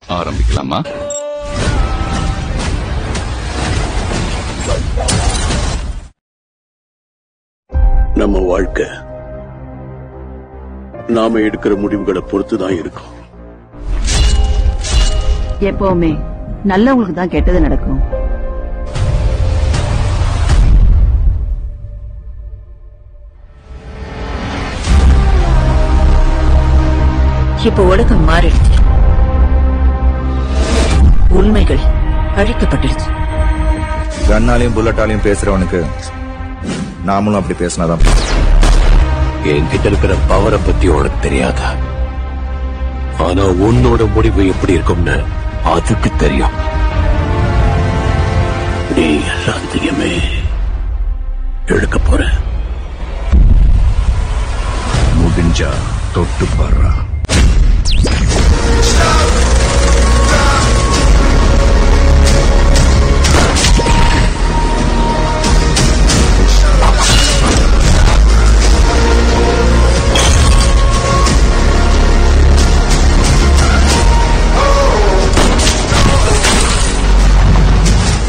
ஆரம்பிக்கலாமா நம்ம வாழ்க்கை நாம எடுக்கிற முடிவுகளை பொறுத்து தான் இருக்கும் எப்பவுமே நல்லவங்களுக்கு தான் கெட்டது நடக்கும் இப்ப உலகம் மாறிடுச்சு உண்மைகள் அழிக்கப்பட்டுடுச்சு கண்ணாலையும் புல்லட்டாலையும் பேசுறவனுக்கு நாமளும் அப்படி பேசினாதான் என்கிட்ட இருக்கிற பவரை பத்தி உனக்கு தெரியாதா ஆனா உன்னோட முடிவு எப்படி இருக்கும்னு அதுக்கு தெரியும் நீ எல்லாத்தையுமே இழுக்க போற முடிஞ்சா தொட்டு பாடுறா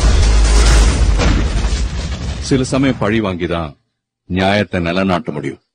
சில சமயம் பழி வாங்கிதான் நியாயத்தை நிலைநாட்ட முடியும்